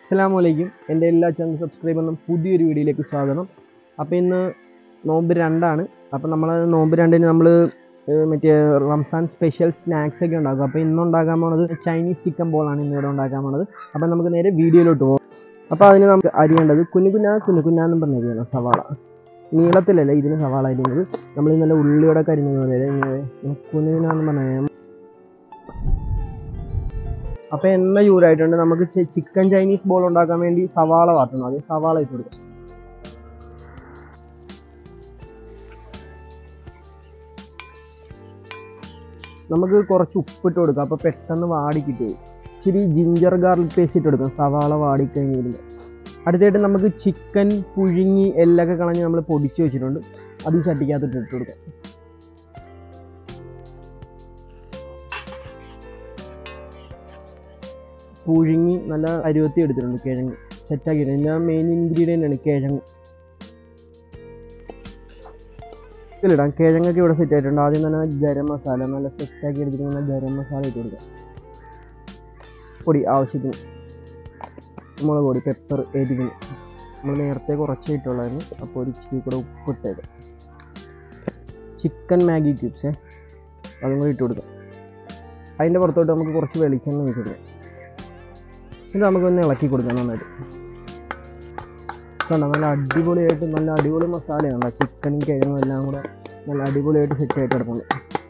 അസ്സാം വലൈക്കും എൻ്റെ എല്ലാ ചാനൽ സബ്സ്ക്രൈബറിനും പുതിയൊരു വീഡിയോയിലേക്ക് സ്വാഗതം അപ്പോൾ ഇന്ന് നോമ്പ് രണ്ടാണ് അപ്പോൾ നമ്മൾ നോമ്പ് രണ്ടിന് നമ്മൾ മറ്റേ റംസാൻ സ്പെഷ്യൽ സ്നാക്സ് ഒക്കെ ഉണ്ടാക്കും അപ്പോൾ ഇന്ന് ഉണ്ടാക്കാൻ പോണത് ചൈനീസ് ചിക്കൻ ബോളാണ് ഇന്നിവിടെ ഉണ്ടാക്കാൻ പോണത് അപ്പോൾ നമുക്ക് നേരെ വീഡിയോയിലോട്ട് പോകാം അപ്പോൾ അതിന് നമുക്ക് അരിയേണ്ടത് കുഞ്ഞു കുഞ്ഞാ കുഞ്ഞു കുഞ്ഞാന്നും പറഞ്ഞിരിക്കണം സവാള നീളത്തിലല്ല ഇതിന് സവാള അരിയുന്നത് നമ്മൾ നല്ല ഉള്ളിയോടെ കരിഞ്ഞത് പോലെ ഇങ്ങനെ കുഞ്ഞു കുഞ്ഞാന്ന് പറഞ്ഞാൽ അപ്പോൾ എണ്ണ ചൂടായിട്ടുണ്ട് നമുക്ക് ചിക്കൻ ചൈനീസ് ബോൾ ഉണ്ടാക്കാൻ വേണ്ടി സവാള വാട്ടണം അത് സവാള ഇട്ട് കൊടുക്കാം നമുക്ക് കുറച്ച് ഉപ്പിട്ട് കൊടുക്കാം അപ്പോൾ പെട്ടെന്ന് വാടി കിട്ടും ഇച്ചിരി ജിഞ്ചർ ഗാർലിക് പേസ്റ്റ് ഇട്ട് കൊടുക്കാം സവാള വാടിക്കഴിഞ്ഞ് വരുമ്പോൾ അടുത്തായിട്ട് നമുക്ക് ചിക്കൻ പുഴുങ്ങി എല്ലൊക്കെ കളഞ്ഞ് നമ്മൾ പൊടിച്ച് വെച്ചിട്ടുണ്ട് അത് ഈ ചട്ടിക്കകത്തിട്ട് ഇട്ട് കൊടുക്കാം പുഴുങ്ങി നല്ല അരുവത്തി എടുത്തിട്ടുണ്ട് കിഴങ്ങ് സെറ്റാക്കി ഇതിൻ്റെ മെയിൻ ഇൻഗ്രീഡിയൻ്റ് ആണ് കിഴങ്ങ് ഇതിലിടാം കിഴങ്ങൊക്കെ ഇവിടെ സെറ്റ് ആയിട്ടുണ്ട് ആദ്യം തന്നെ ഗരം മസാല നല്ല സെറ്റാക്കി എടുത്തിട്ട് നല്ല ഗരം മസാല ഇട്ട് കൊടുക്കാം പൊടി ആവശ്യത്തിന് മുളക് പൊടി പെപ്പർ എരിവിന് നമ്മൾ നേരത്തെ കുറച്ചേ ഇട്ടുള്ളായിരുന്നു അപ്പോൾ ഒരു ഇച്ചിരി കൂടെ ഉപ്പിട്ടേക്കാം ചിക്കൻ മാഗി ക്യൂബ്സേ അതും കൂടി ഇട്ട് കൊടുക്കാം അതിൻ്റെ പുറത്തോട്ട് നമുക്ക് കുറച്ച് വെളിച്ചെണ്ണ ഒഴിച്ച് കൊടുക്കാം ഇത് നമുക്കൊന്ന് ഇളക്കി കൊടുക്കാം നന്നായിട്ട് കണ്ടോ നല്ല അടിപൊളിയായിട്ട് നല്ല അടിപൊളി മസാലയാണ് ചിക്കനും കിഴങ്ങും എല്ലാം കൂടെ നല്ല അടിപൊളിയായിട്ട് സെറ്റ് ആയിട്ട് കിടപ്പുണ്ട്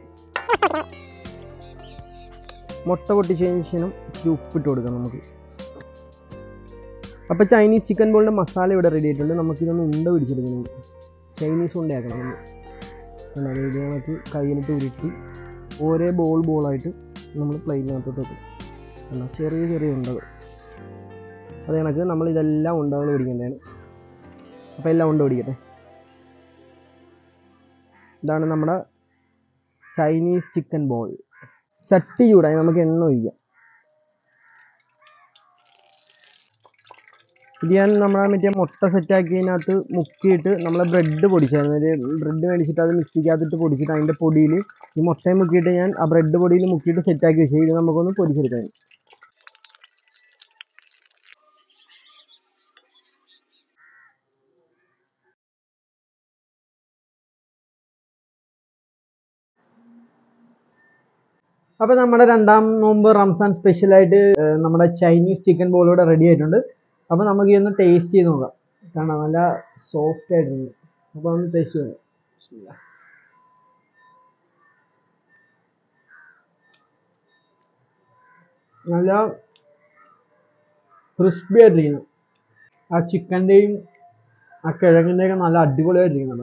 മുട്ട പൊട്ടിച്ചതിന് ശേഷം ഇച്ചിരി ഉപ്പിട്ട് കൊടുക്കാം നമുക്ക് അപ്പോൾ ചൈനീസ് ചിക്കൻ ബോളിൻ്റെ മസാല ഇവിടെ റെഡി ആയിട്ടുണ്ട് നമുക്കിതൊന്ന് ഉണ്ട പിടിച്ചെടുക്കണം ചൈനീസ് ഉണ്ടയാക്കണം നമ്മൾ കണ്ടോ ഇത് നമുക്ക് കയ്യിലിട്ട് ഉരുട്ടി ഓരോ ബോൾ ബോളായിട്ട് നമ്മൾ പ്ലേറ്റിനകത്തോട്ട് വെക്കും കണ്ടോ ചെറിയ ചെറിയ ഉണ്ടകൾ അത് കണക്ക് നമ്മൾ ഇതെല്ലാം ഉണ്ടകൾ പിടിക്കേണ്ടതാണ് അപ്പോൾ എല്ലാം ഉണ്ട പിടിക്കട്ടെ ഇതാണ് നമ്മുടെ ചൈനീസ് ചിക്കൻ ബോൾ ചട്ടി ചൂടായി നമുക്ക് എണ്ണ ഒഴിക്കാം ഇത് ഞാൻ നമ്മളെ മറ്റേ മുട്ട സെറ്റാക്കിയതിനകത്ത് മുക്കിയിട്ട് നമ്മൾ ബ്രെഡ് പൊടിച്ചായിരുന്നു ഒരു ബ്രെഡ് മേടിച്ചിട്ട് അത് മിക്സിക്കകത്തിട്ട് പൊടിച്ചിട്ട് അതിൻ്റെ പൊടിയിൽ ഈ മുട്ടയും മുക്കിയിട്ട് ഞാൻ ആ ബ്രെഡ് പൊടിയിൽ മുക്കിയിട്ട് സെറ്റാക്കി വെച്ചു ഇത് നമുക്കൊന്ന് പൊടിച്ചെടുക്കാൻ അപ്പോൾ നമ്മുടെ രണ്ടാം നോമ്പ് റംസാൻ സ്പെഷ്യലായിട്ട് നമ്മുടെ ചൈനീസ് ചിക്കൻ ബോൾ ഇവിടെ റെഡി ആയിട്ടുണ്ട് അപ്പോൾ നമുക്ക് ഇതൊന്ന് ടേസ്റ്റ് ചെയ്ത് നോക്കാം കാരണം നല്ല സോഫ്റ്റ് ആയിട്ടുണ്ട് അപ്പോൾ ഒന്ന് ടേസ്റ്റ് ചെയ്യാം നല്ല ക്രിസ്പി ആയിട്ടിരിക്കുന്നു ആ ചിക്കൻ്റെയും ആ കിഴങ്ങിൻ്റെയൊക്കെ നല്ല അടിപൊളിയായിട്ടിരിക്കുന്നുണ്ട്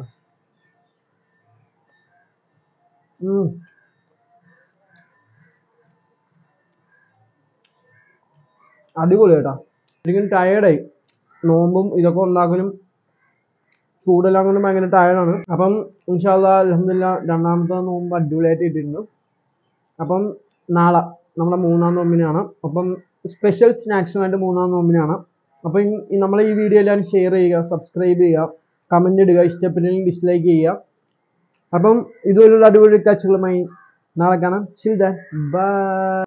ഉം അടിപൊളി കേട്ടോ ശരിക്കും ടയേർഡായി നോമ്പും ഇതൊക്കെ ഉണ്ടാക്കലും ചൂടെല്ലാം കൊണ്ട് ഭയങ്കര ടയേർഡാണ് അപ്പം ഇൻഷാല്ല അലഹമില്ല രണ്ടാമത്തെ നോമ്പ് അടിപൊളിയായിട്ട് ഇട്ടിട്ടുണ്ട് അപ്പം നാളെ നമ്മുടെ മൂന്നാം നോമ്പിനാണ് അപ്പം സ്പെഷ്യൽ സ്നാക്സുമായിട്ട് മൂന്നാം നോമ്പിനാണ് അപ്പം നമ്മൾ ഈ വീഡിയോ എല്ലാവരും ഷെയർ ചെയ്യുക സബ്സ്ക്രൈബ് ചെയ്യുക കമൻ്റ് ഇടുക ഇഷ്ടപ്പെട്ടില്ലെങ്കിൽ ഡിസ്ലൈക്ക് ചെയ്യുക അപ്പം ഇതുപോലുള്ള അടിപൊളി കാഴ്ചകളുമായി നാളെ കാണാം ചിൽ ദാൻ ബൈ